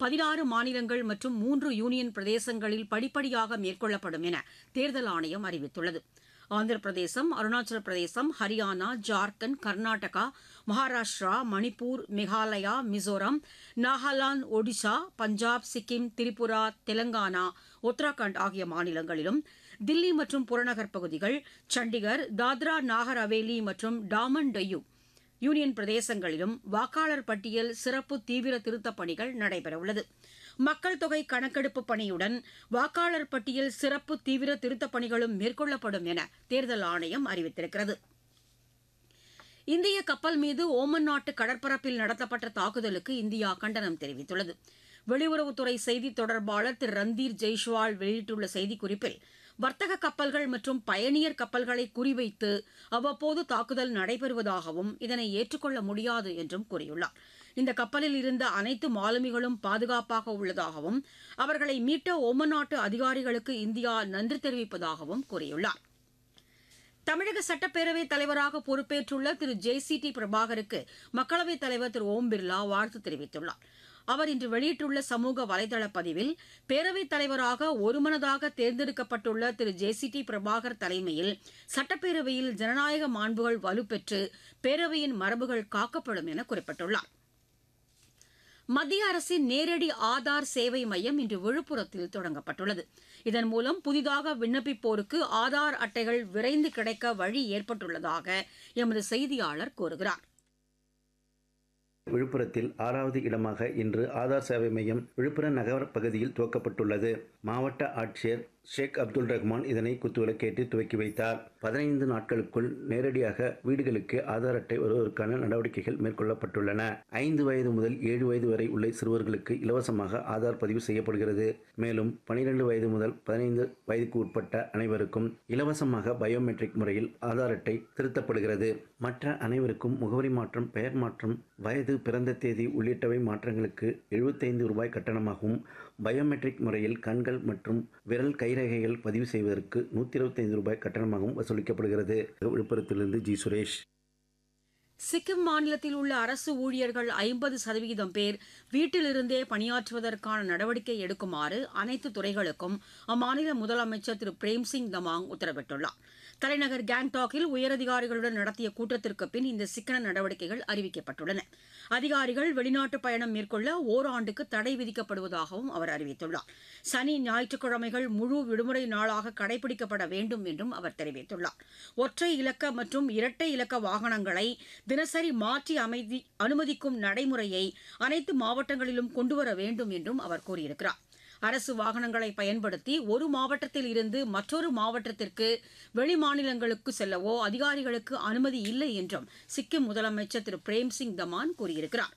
பதினாறு மாநிலங்கள் மற்றும் மூன்று யூனியன் பிரதேசங்களில் படிப்படியாக மேற்கொள்ளப்படும் என தேர்தல் ஆணையம் அறிவித்துள்ளது ஆந்திர பிரதேசம் அருணாச்சல பிரதேசம் ஹரியானா ஜார்க்கண்ட் கர்நாடகா மகாராஷ்டிரா மணிப்பூர் மேகாலயா மிசோரம் நாகாலாந்து ஒடிஷா பஞ்சாப் சிக்கிம் திரிபுரா தெலங்கானா உத்தராகண்ட் ஆகிய மாநிலங்களிலும் தில்லி மற்றும் புறநகர் பகுதிகள் சண்டிகர் தாத்ரா நாகர் ஹவேலி மற்றும் டாமன் டையூ யூனியன் பிரதேசங்களிலும் வாக்காளர் பட்டியல் சிறப்பு தீவிர திருத்தப் பணிகள் நடைபெறவுள்ளது மக்கள் தொகை கணக்கெடுப்பு பணியுடன் வாக்காளர் பட்டியல் சிறப்பு தீவிர திருத்தப் பணிகளும் மேற்கொள்ளப்படும் என தேர்தல் ஆணையம் அறிவித்திருக்கிறது இந்திய கப்பல் மீது ஓமன் நாட்டு கடற்பரப்பில் நடத்தப்பட்ட தாக்குதலுக்கு இந்தியா கண்டனம் தெரிவித்துள்ளது வெளியுறவுத்துறை செய்தித் தொடர்பாளர் திரு ரந்தீர் ஜெய்ஷ்வால் வெளியிட்டுள்ள செய்திக்குறிப்பில் வர்த்தக கப்பல்கள் மற்றும் பயணியர் கப்பல்களை குறிவைத்து அவ்வப்போது தாக்குதல் நடைபெறுவதாகவும் இதனை ஏற்றுக்கொள்ள முடியாது என்றும் கூறியுள்ளார் இந்த கப்பலில் இருந்த அனைத்து மாலுமிகளும் பாதுகாப்பாக உள்ளதாகவும் அவர்களை மீட்ட ஓமன் நாட்டு அதிகாரிகளுக்கு இந்தியா நன்றி தெரிவிப்பதாகவும் கூறியுள்ளார் தமிழக சட்டப்பேரவைத் தலைவராக பொறுப்பேற்றுள்ள திரு ஜே சி டி பிரபாகருக்கு மக்களவைத் தலைவர் திரு ஓம் பிர்லா வாழ்த்து தெரிவித்துள்ளார் அவர் இன்று வெளியிட்டுள்ள சமூக வலைதள பதிவில் பேரவைத் தலைவராக ஒருமனதாக தேர்ந்தெடுக்கப்பட்டுள்ள Thiru J C D Prabhakar தலைமையில் சட்டப்பேரவையில் ஜனநாயக மாண்புகள் வலுப்பெற்று பேரவையின் மரபுகள் காக்கப்படும் என குறிப்பிட்டுள்ளார் மத்திய அரசின் நேரடி ஆதார் சேவை மையம் இன்று விழுப்புரத்தில் தொடங்கப்பட்டுள்ளது இதன் மூலம் புதிதாக விண்ணப்பிப்போருக்கு ஆதார் அட்டைகள் விரைந்து கிடைக்க வழி ஏற்பட்டுள்ளதாக எமது செய்தியாளர் கூறுகிறார் விழுப்புரத்தில் ஆறாவது இடமாக இன்று ஆதார் சேவை மையம் விழுப்புரம் நகர பகுதியில் துவக்கப்பட்டுள்ளது மாவட்ட ஆட்சியர் ஷேக் அப்துல் ரஹ்மான் இதனை குத்துவிளக்கேற்றி துவக்கி வைத்தார் பதினைந்து நாட்களுக்குள் நேரடியாக வீடுகளுக்கு ஆதார் அட்டை வருவதற்கான நடவடிக்கைகள் மேற்கொள்ளப்பட்டுள்ளன ஐந்து வயது முதல் ஏழு வயது வரை உள்ள சிறுவர்களுக்கு இலவசமாக ஆதார் பதிவு செய்யப்படுகிறது மேலும் பனிரெண்டு வயது முதல் பதினைந்து வயதுக்கு உட்பட்ட அனைவருக்கும் இலவசமாக பயோமெட்ரிக் முறையில் ஆதார் அட்டை திருத்தப்படுகிறது மற்ற அனைவருக்கும் முகவரி மாற்றம் பெயர் மாற்றம் வயது பிறந்த தேதி உள்ளிட்டவை மாற்றங்களுக்கு எழுபத்தைந்து ரூபாய் கட்டணமாகவும் பயோமெட்ரிக் முறையில் கண்கள் மற்றும் விரல் கைரேகைகள் பதிவு செய்வதற்கு நூற்றி இருபத்தைந்து ரூபாய் கட்டணமாகவும் வசூலிக்கப்படுகிறது விழுப்புரத்திலிருந்து ஜி சுரேஷ் சிக்கிம் மாநிலத்தில் உள்ள அரசு ஊழியர்கள் ஐம்பது சதவீதம் பேர் வீட்டிலிருந்தே பணியாற்றுவதற்கான நடவடிக்கை எடுக்குமாறு அனைத்து துறைகளுக்கும் அம்மாநில முதலமைச்சர் திரு பிரேம்சிங் தமாங் உத்தரவிட்டுள்ளார் தலைநகர் கேங்டாக்கில் உயரதிகாரிகளுடன் நடத்திய கூட்டத்திற்கு பின் இந்த சிக்கன நடவடிக்கைகள் அறிவிக்கப்பட்டுள்ளன அதிகாரிகள் வெளிநாட்டு பயணம் மேற்கொள்ள ஓராண்டுக்கு தடை விதிக்கப்படுவதாகவும் அவர் அறிவித்துள்ளார் சனி ஞாயிற்றுக்கிழமைகள் முழு விடுமுறை நாளாக கடைபிடிக்கப்பட வேண்டும் என்றும் அவர் தெரிவித்துள்ளார் ஒற்றை இலக்க மற்றும் இரட்டை இலக்க வாகனங்களை தினசரி மாற்றி அமைதி அனுமதிக்கும் நடைமுறையை அனைத்து மாவட்டங்களிலும் கொண்டுவர வேண்டும் என்றும் அவர் கூறியிருக்கிறார் அரசு வாகனங்களை பயன்படுத்தி ஒரு மாவட்டத்தில் இருந்து மற்றொரு மாவட்டத்திற்கு வெளி மாநிலங்களுக்கு செல்லவோ அதிகாரிகளுக்கு அனுமதி இல்லை என்றும் சிக்கிம் முதலமைச்சர் திரு பிரேம்சிங் தமான் கூறியிருக்கிறார்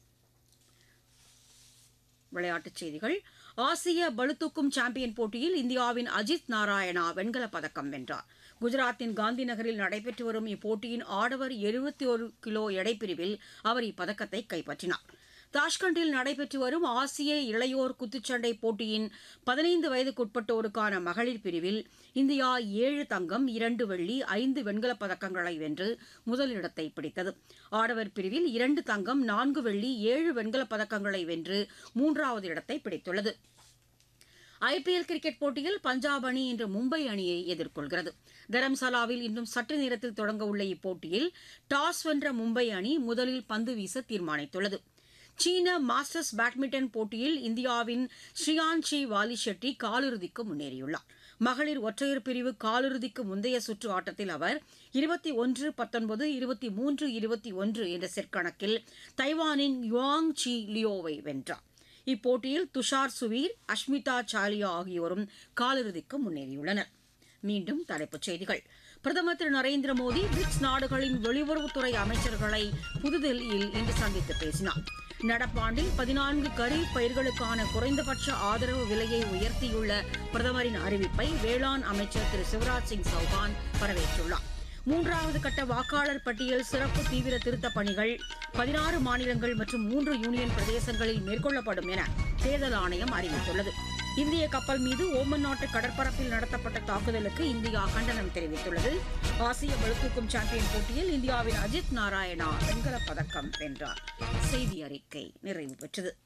விளையாட்டுச் செய்திகள் ஆசிய பளுதூக்கும் சாம்பியன் போட்டியில் இந்தியாவின் அஜித் நாராயணா வெண்கலப் பதக்கம் வென்றார் குஜராத்தின் காந்தி நகரில் நடைபெற்று வரும் இப்போட்டியின் ஆடவர் எழுபத்தி ஒரு கிலோ எடைப்பிரிவில் அவர் இப்பதக்கத்தை கைப்பற்றினார் தாஷ்கண்டில் நடைபெற்று வரும் ஆசிய இளையோர் குத்துச்சண்டை போட்டியின் பதினைந்து வயதுக்குட்பட்டோருக்கான மகளிர் பிரிவில் இந்தியா ஏழு தங்கம் இரண்டு வெள்ளி ஐந்து வெண்கலப் பதக்கங்களை வென்று முதலிடத்தை பிடித்தது ஆடவர் பிரிவில் இரண்டு தங்கம் நான்கு வெள்ளி ஏழு வெண்கலப் பதக்கங்களை வென்று மூன்றாவது இடத்தை பிடித்துள்ளது ஐபிஎல் கிரிக்கெட் போட்டியில் பஞ்சாப் அணி இன்று மும்பை அணியை எதிர்கொள்கிறது தரம்சாலாவில் இன்னும் சற்று நேரத்தில் தொடங்க உள்ள இப்போட்டியில் டாஸ் வென்ற மும்பை அணி முதலில் பந்து வீச தீர்மானித்துள்ளது சீன மாஸ்டர்ஸ் பேட்மிண்டன் போட்டியில் இந்தியாவின் ஸ்ரீயான்ஷி வாலி ஷெட்டி காலிறுதிக்கு முன்னேறியுள்ளார் மகளிர் ஒற்றையர் பிரிவு காலிறுதிக்கு முந்தைய சுற்று ஆட்டத்தில் அவர் இருபத்தி ஒன்று பத்தொன்பது இருபத்தி மூன்று இருபத்தி ஒன்று என்ற செட் கணக்கில் தைவானின் யுவாங் சி லியோவை வென்றார் இப்போட்டியில் துஷார் சுவீர் அஷ்மிதா சாலியா ஆகியோரும் காலிறுதிக்கு முன்னேறியுள்ளனர் மீண்டும் தலைப்புச் செய்திகள் பிரதமர் திரு நரேந்திர மோடி பிரிக்ஸ் நாடுகளின் வெளியுறவுத்துறை அமைச்சர்களை புதுதில்லியில் இன்று சந்தித்து பேசினார் நடப்பாண்டில் பதினான்கு கரீப் பயிர்களுக்கான குறைந்தபட்ச ஆதரவு விலையை உயர்த்தியுள்ள பிரதமரின் அறிவிப்பை வேளாண் அமைச்சர் திரு சிவராஜ் சிங் சௌகான் வரவேற்றுள்ளார் மூன்றாவது கட்ட வாக்காளர் பட்டியல் சிறப்பு தீவிர திருத்தப் பணிகள் பதினாறு மாநிலங்கள் மற்றும் மூன்று யூனியன் பிரதேசங்களில் மேற்கொள்ளப்படும் என தேர்தல் ஆணையம் அறிவித்துள்ளது இந்திய கப்பல் மீது ஓமன் நாட்டு கடற்பரப்பில் நடத்தப்பட்ட தாக்குதலுக்கு இந்தியா கண்டனம் தெரிவித்துள்ளது ஆசிய பளுதூக்கும் சாம்பியன் போட்டியில் இந்தியாவின் அஜித் நாராயணா வெண்கலப் பதக்கம் வென்றார் செய்தி அறிக்கை நிறைவு பெற்றது